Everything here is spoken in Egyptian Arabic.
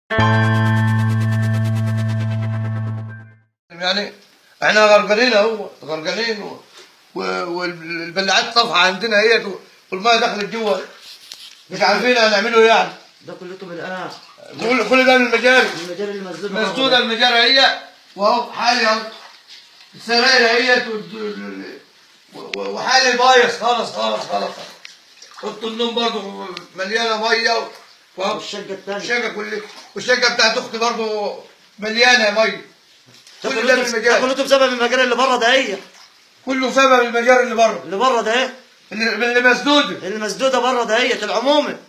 يعني احنا غرقانين اهو غرقانين و- و- والبلاعات طافحه عندنا هي والميه دخلت جوه مش عارفين هنعمله ايه يعني ده كلكم الان كل كل ده من المجاري المجال المسدود مسدوده المجاري هي واهو حالي اهو السراير هي وحالي بايظ خالص خالص خالص اوضه النوم برضه مليانه ميه واهو والشقه الثانيه الشقه كل والشقه بتاعت اختي برضه مليانه ميه كل ده من ده المجاري كلكم بسبب المجال اللي بره ده هي كله سبب المجاري اللي بره اللي بره ده ايه اللي اللي مسدوده المسدوده بره ده هي العمومه